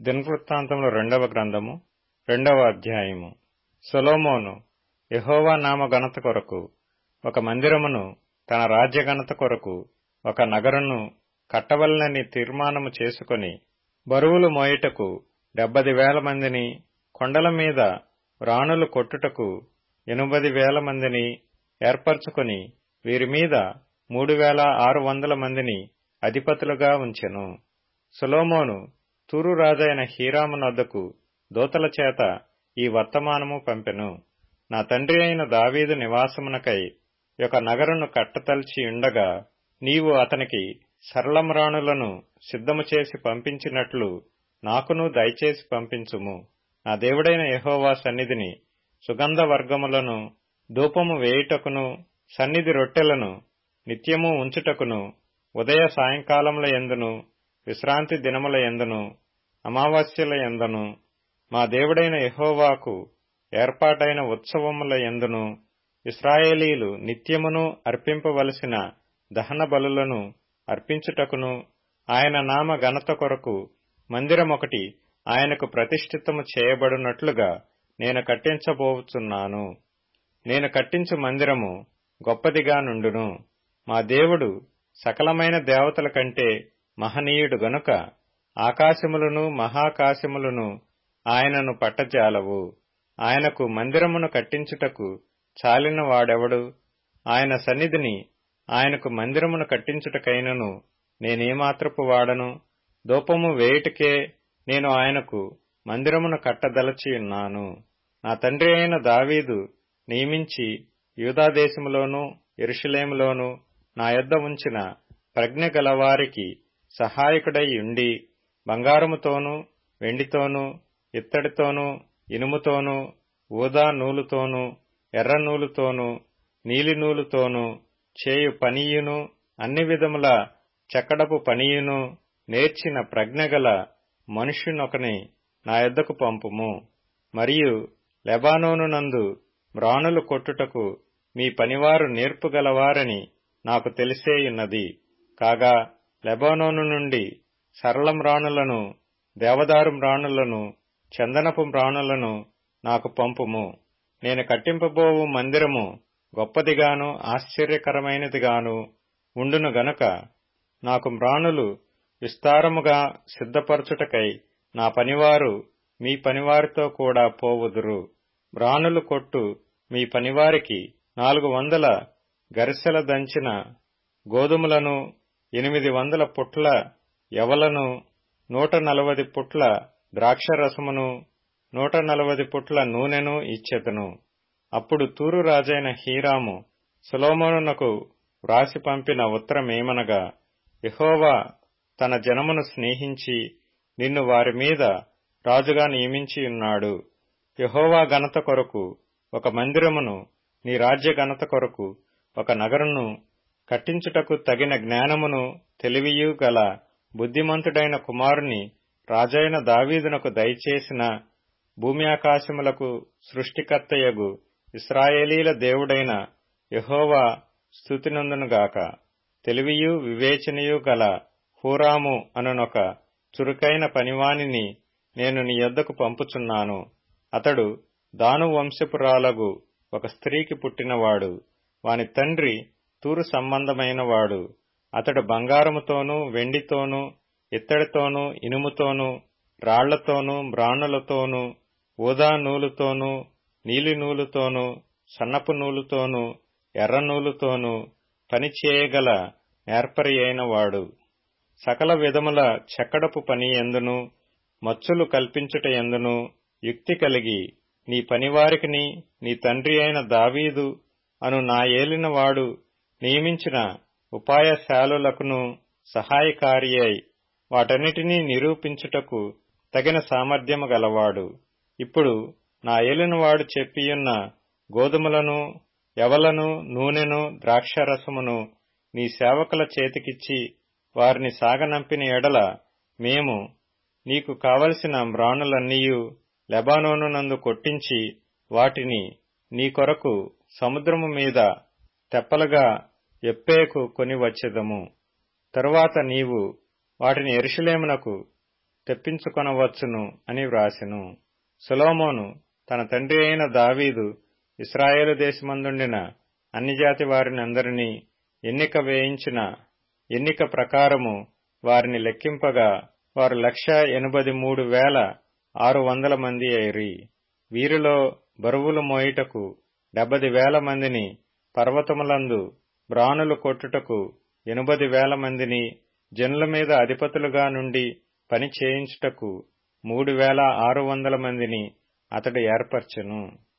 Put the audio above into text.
దినవృత్తాంతములు రెండవ గ్రంథము రెండవ అధ్యాయము సొలోమోను యెహోవా నామ ఘనత కొరకు ఒక మందిరమును తన రాజ్య ఘనత కొరకు ఒక నగరును కట్టవలనని తీర్మానము చేసుకొని బరువులు మోయుటకు డెబ్బది వేల మందిని కొండల మీద రాణులు కొట్టుటకు ఎనుబది వేల మందిని ఏర్పరచుకొని వీరి మీద మూడు వేల ఆరు వందల మందిని అధిపతులుగా ఉంచెను సొలోమోను తూరు రాజైన హీరాము నొద్దకు దూతల చేత ఈ వర్తమానము పంపెను నా తండ్రి అయిన దావీదు నివాసమునకై ఒక నగరును కట్టతలిచి ఉండగా నీవు అతనికి సరళమ్రాణులను సిద్ధము చేసి పంపించినట్లు నాకును దయచేసి పంపించుము నా దేవుడైన యహోవా సన్నిధిని సుగంధ వర్గములను ధూపము వేయుటకును సన్నిధి రొట్టెలను నిత్యము ఉంచుటకును ఉదయ సాయంకాలముల ఎందును విశ్రాంతి దినముల ఎందును అమావాస్యల ఎందును మా దేవుడైన యహోవాకు ఏర్పాటైన ఉత్సవముల ఎందును ఇస్రాయేలీలు నిత్యమును అర్పింపవలసిన దహన బలులను అర్పించుటకును ఆయన నామ ఘనత కొరకు మందిరమొకటి ఆయనకు ప్రతిష్ఠితము చేయబడినట్లుగా నేను కట్టించబోతున్నాను నేను కట్టించు మందిరము గొప్పదిగా నుండును మా దేవుడు సకలమైన దేవతల కంటే మహనీయుడు గనుక ఆకాశములను మహాకాశములను ఆయనను పట్టజాలవు ఆయనకు మందిరమును కట్టించుటకు చాలిన వాడెవడు ఆయన సన్నిధిని ఆయనకు మందిరమును కట్టించుటకైనను నేనేమాత్రపు వాడను దూపము వేయుటకే నేను ఆయనకు మందిరమును కట్టదలచియున్నాను నా తండ్రి అయిన దావీదు నియమించి యూదాదేశములోనూ ఎరుషులేములోనూ నా యొద్ద ఉంచిన ప్రజ్ఞ గలవారికి సహాయకుడై ఉండి బంగారముతోనూ వెండితోనూ ఇత్తడితోనూ ఇనుముతోనూ ఊదా నూలుతోనూ ఎర్ర నూలుతోనూ నీలి నూలుతోనూ చేయు పనియును అన్ని విధముల చెక్కడపు పనియును నేర్చిన ప్రజ్ఞగల మనుష్యునొకని నా యొద్దకు పంపుము మరియు లెబానోను నందు మ్రాణులు కొట్టుటకు మీ పనివారు నేర్పుగలవారని నాకు తెలిసేయున్నది కాగా లెబానోను నుండి సరళం రాణులను దేవదారు మ్రాణులను చందనపు మ్రాణులను నాకు పంపుము నేను కట్టింపబోవు మందిరము గొప్పదిగాను ఆశ్చర్యకరమైనదిగాను ఉండును గనుక నాకు మ్రాణులు విస్తారముగా సిద్ధపరచుటకై నా పనివారు మీ పనివారితో కూడా పోవుదురు మ్రాణులు కొట్టు మీ పనివారికి నాలుగు వందల గరిసెల దంచిన గోధుమలను ఎనిమిది వందల పుట్ల ఎవలను నూట నలవది పుట్ల ద్రాక్షరసమును నూట నలవది పుట్ల నూనెను ఇచ్చెదను అప్పుడు తూరు రాజైన హీరాము సులోమోనునకు వ్రాసి పంపిన ఉత్తరమేమనగా యహోవా తన జనమును స్నేహించి నిన్ను వారి మీద రాజుగా నియమించియున్నాడు యహోవా ఘనత కొరకు ఒక మందిరమును నీ రాజ్య ఘనత కొరకు ఒక నగరును కట్టించుటకు తగిన జ్ఞానమును తెలివియు గల బుద్ధిమంతుడైన కుమారుని రాజైన దావీదునకు దయచేసిన భూమి ఆకాశములకు సృష్టికర్తయగు ఇస్రాయేలీల దేవుడైన యహోవా స్థుతినందునుగాక తెలివియు వివేచనయు గల హూరాము అనునొక చురుకైన పనివానిని నేను నీ యొద్దకు పంపుచున్నాను అతడు దాను వంశపురాలగు ఒక స్త్రీకి పుట్టినవాడు వాని తండ్రి తూరు సంబంధమైనవాడు అతడు బంగారముతోనూ వెండితోనూ ఇత్తడితోనూ ఇనుముతోనూ రాళ్లతోనూ బ్రాణులతోనూ ఊదా నూలుతోనూ నీలి నూలుతోనూ సన్నపు నూలుతోనూ ఎర్ర నూలుతోనూ పనిచేయగల నేర్పరి అయినవాడు సకల విధముల చెక్కడపు పని ఎందును మచ్చులు కల్పించుట ఎందును యుక్తి కలిగి నీ పనివారికిని నీ తండ్రి అయిన దావీదు అను నా ఏలినవాడు నియమించిన ఉపాయశాలులకును సహాయకారి అయి వాటన్నిటినీ నిరూపించుటకు తగిన సామర్థ్యము గలవాడు ఇప్పుడు నా ఏలినవాడు చెప్పియున్న గోధుమలను ఎవలను నూనెను ద్రాక్షరసమును నీ సేవకుల చేతికిచ్చి వారిని సాగనంపిన ఎడల మేము నీకు కావలసిన మ్రాణులన్నీయు లెబానోనునందు కొట్టించి వాటిని నీ కొరకు సముద్రము మీద తెప్పలుగా ఎప్పేకు కొని వచ్చెదము తరువాత నీవు వాటిని ఎరుషలేమునకు తెప్పించుకొనవచ్చును అని వ్రాసెను సొలోమోను తన తండ్రి అయిన దావీదు ఇస్రాయేలు దేశమందుండిన అన్ని జాతి వారిని అందరినీ ఎన్నిక వేయించిన ఎన్నిక ప్రకారము వారిని లెక్కింపగా వారు లక్ష ఎనభది మూడు వేల ఆరు వందల మంది అయిరి వీరిలో బరువులు మోయుటకు డెబ్బది వేల మందిని పర్వతములందు బ్రానులు కొట్టుటకు ఎనుబది వేల మందిని జనుల మీద అధిపతులుగా నుండి పని చేయించుటకు మూడు వేల ఆరు వందల మందిని అతడు ఏర్పరచెను